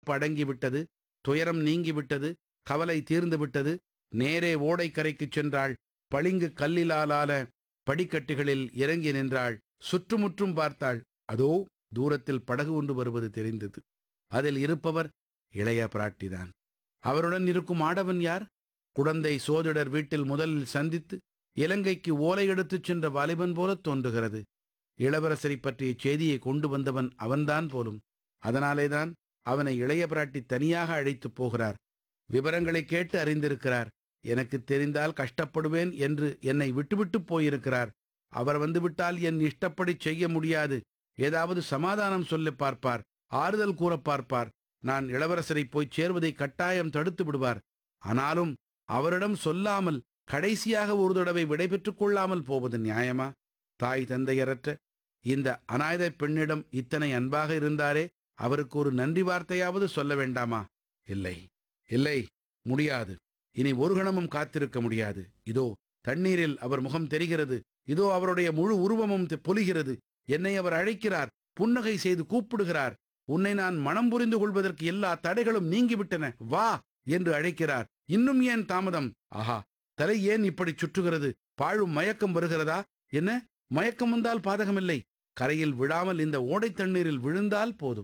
வியப்பு அடங்கிவிட்டது துயரம் நீங்கிவிட்டது கவலை தீர்ந்து விட்டது நேரே ஓடைக்கரைக்குச் சென்றாள் பளிங்கு கல்லிலாலான படிக்கட்டுகளில் இறங்கி நின்றாள் சுற்றுமுற்றும் பார்த்தாள் அதோ தூரத்தில் படகு ஒன்று வருவது தெரிந்தது அதில் இருப்பவர் இளைய பிராட்டிதான் அவருடன் இருக்கும் ஆடவன் யார் குடந்தை சோதிடர் வீட்டில் முதலில் சந்தித்து இலங்கைக்கு ஓலை எடுத்துச் சென்ற வாலிபன் போல தோன்றுகிறது இளவரசரை பற்றிய செய்தியை கொண்டு வந்தவன் அவன்தான் போலும் அதனாலேதான் அவனை இளைய பிராட்டி தனியாக அழைத்துப் போகிறார் விவரங்களை கேட்டு அறிந்திருக்கிறார் எனக்கு தெரிந்தால் கஷ்டப்படுவேன் என்று என்னை விட்டுவிட்டு போயிருக்கிறார் அவர் வந்துவிட்டால் என் இஷ்டப்படி செய்ய முடியாது ஏதாவது சமாதானம் சொல்லி பார்ப்பார் ஆறுதல் கூற பார்ப்பார் நான் இளவரசரை போய் சேர்வதை கட்டாயம் தடுத்து விடுவார் ஆனாலும் அவரிடம் சொல்லாமல் கடைசியாக ஒரு தடவை விடைபெற்றுக் கொள்ளாமல் போவது நியாயமா தாய் தந்தையரற்ற இந்த அநாயத பெண்ணிடம் இத்தனை அன்பாக இருந்தாரே அவருக்கு ஒரு நன்றி வார்த்தையாவது சொல்ல வேண்டாமா இல்லை இல்லை முடியாது இனி ஒரு கணமும் காத்திருக்க முடியாது இதோ தண்ணீரில் அவர் முகம் தெரிகிறது இதோ அவருடைய முழு உருவமும் தெ- பொலிகிறது என்னை அவர் அழைக்கிறார் புன்னகை செய்து கூப்பிடுகிறார் உன்னை நான் மனம் புரிந்து கொள்வதற்கு எல்லா தடைகளும் நீங்கிவிட்டன வா என்று அழைக்கிறார் இன்னும் ஏன் தாமதம் ஆஹா தலை ஏன் இப்படி சுற்றுகிறது பாழும் மயக்கம் வருகிறதா என்ன மயக்கம் வந்தால் பாதகமில்லை கரையில் விழாமல் இந்த ஓடைத் தண்ணீரில் விழுந்தால் போதும்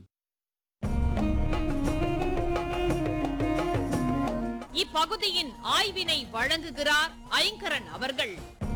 இப்பகுதியின் ஆய்வினை வழங்குகிறார் ஐங்கரன் அவர்கள்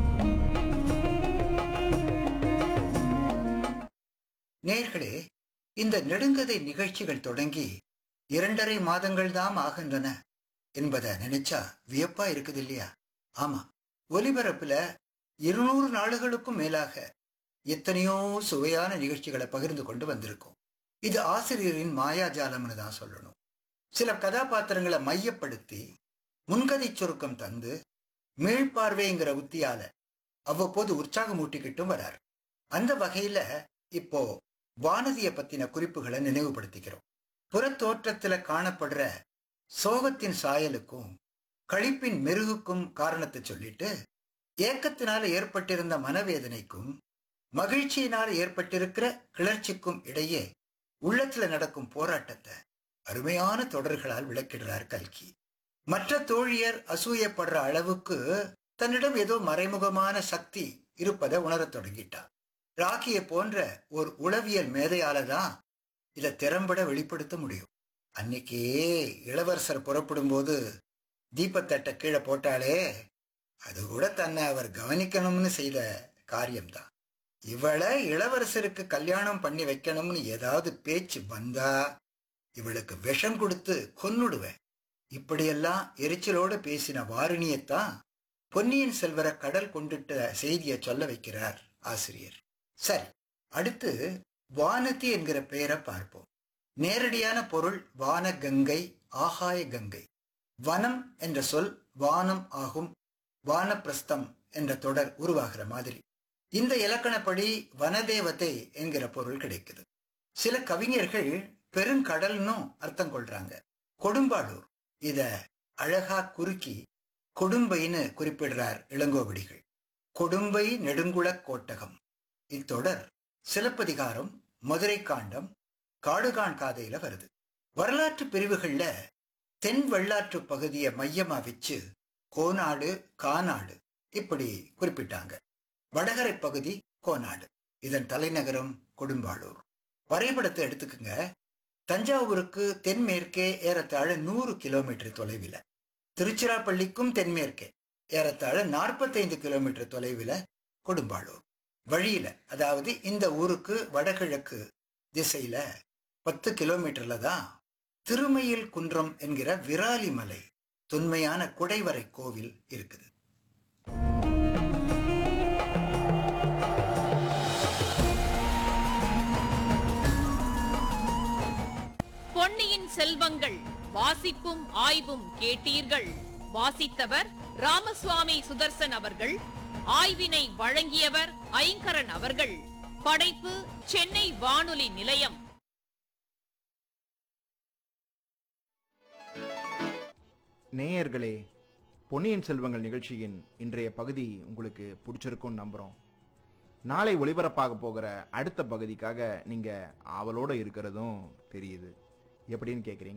நேர்களே இந்த நெடுங்கதை நிகழ்ச்சிகள் தொடங்கி இரண்டரை மாதங்கள் தான் ஆகின்றன என்பதை நினைச்சா வியப்பா இருக்குது இல்லையா ஆமா ஒலிபரப்புல இருநூறு நாடுகளுக்கும் மேலாக எத்தனையோ சுவையான நிகழ்ச்சிகளை பகிர்ந்து கொண்டு வந்திருக்கோம் இது ஆசிரியரின் மாயாஜாலம்னு தான் சொல்லணும் சில கதாபாத்திரங்களை மையப்படுத்தி முன்கதை சுருக்கம் தந்து மீள்பார்வைங்கிற உத்தியால அவ்வப்போது உற்சாகமூட்டிக்கிட்டும் வரார் அந்த வகையில இப்போ வானதிய பத்தின குறிப்புகளை நினைவுபடுத்திக்கிறோம் புறத்தோற்றத்துல காணப்படுற சோகத்தின் சாயலுக்கும் களிப்பின் மெருகுக்கும் காரணத்தை சொல்லிட்டு ஏக்கத்தினால ஏற்பட்டிருந்த மனவேதனைக்கும் மகிழ்ச்சியினால ஏற்பட்டிருக்கிற கிளர்ச்சிக்கும் இடையே உள்ளத்துல நடக்கும் போராட்டத்தை அருமையான தொடர்களால் விளக்கிடுறார் கல்கி மற்ற தோழியர் அசூயப்படுற அளவுக்கு தன்னிடம் ஏதோ மறைமுகமான சக்தி இருப்பதை உணரத் தொடங்கிட்டார் ராக்கியை போன்ற ஒரு உளவியல் மேதையால தான் இதை திறம்பட வெளிப்படுத்த முடியும் அன்னைக்கே இளவரசர் புறப்படும் போது தீபத்தட்டை கீழே போட்டாலே அது கூட தன்னை அவர் கவனிக்கணும்னு செய்த காரியம்தான் இவளை இளவரசருக்கு கல்யாணம் பண்ணி வைக்கணும்னு ஏதாவது பேச்சு வந்தா இவளுக்கு விஷம் கொடுத்து கொன்னுடுவேன் இப்படியெல்லாம் எரிச்சலோட பேசின வாரிணியத்தான் பொன்னியின் செல்வரை கடல் கொண்டுட்ட செய்தியை சொல்ல வைக்கிறார் ஆசிரியர் சரி அடுத்து வானதி என்கிற பெயரை பார்ப்போம் நேரடியான பொருள் வானகங்கை ஆகாய கங்கை வனம் என்ற சொல் வானம் ஆகும் வானப்பிரஸ்தம் என்ற தொடர் உருவாகிற மாதிரி இந்த இலக்கணப்படி வனதேவதை என்கிற பொருள் கிடைக்குது சில கவிஞர்கள் பெருங்கடல்னும் அர்த்தம் கொள்றாங்க கொடும்பாளூர் இத அழகா குறுக்கி கொடும்பைன்னு குறிப்பிடுறார் இளங்கோவடிகள் கொடும்பை நெடுங்குளக் கோட்டகம் இத்தொடர் சிலப்பதிகாரம் மதுரை காண்டம் காடுகான் காதையில வருது வரலாற்று பிரிவுகள்ல தென் வெள்ளாற்று பகுதியை மையமா வச்சு கோநாடு காநாடு இப்படி குறிப்பிட்டாங்க வடகரை பகுதி கோநாடு இதன் தலைநகரம் கொடும்பாளூர் வரைபடத்தை எடுத்துக்குங்க தஞ்சாவூருக்கு தென்மேற்கே ஏறத்தாழ நூறு கிலோமீட்டர் தொலைவில் திருச்சிராப்பள்ளிக்கும் தென்மேற்கே ஏறத்தாழ நாற்பத்தைந்து கிலோமீட்டர் தொலைவில் கொடும்பாளூர் வழியில அதாவது இந்த ஊருக்கு வடகிழக்கு திசையில பத்து கிலோமீட்டர்ல தான் திருமயில் குன்றம் என்கிற விராலி மலை தொன்மையான குடைவரை கோவில் இருக்குது பொன்னியின் செல்வங்கள் வாசிப்பும் ஆய்வும் கேட்டீர்கள் வாசித்தவர் ராமசுவாமி சுதர்சன் அவர்கள் ஆய்வினை வழங்கியவர் ஐங்கரன் அவர்கள் படைப்பு சென்னை வானொலி நிலையம் நேயர்களே பொன்னியின் செல்வங்கள் நிகழ்ச்சியின் இன்றைய பகுதி உங்களுக்கு பிடிச்சிருக்கும்னு நம்புகிறோம் நாளை ஒளிபரப்பாக போகிற அடுத்த பகுதிக்காக நீங்கள் ஆவலோடு இருக்கிறதும் தெரியுது எப்படின்னு கேட்குறீங்களா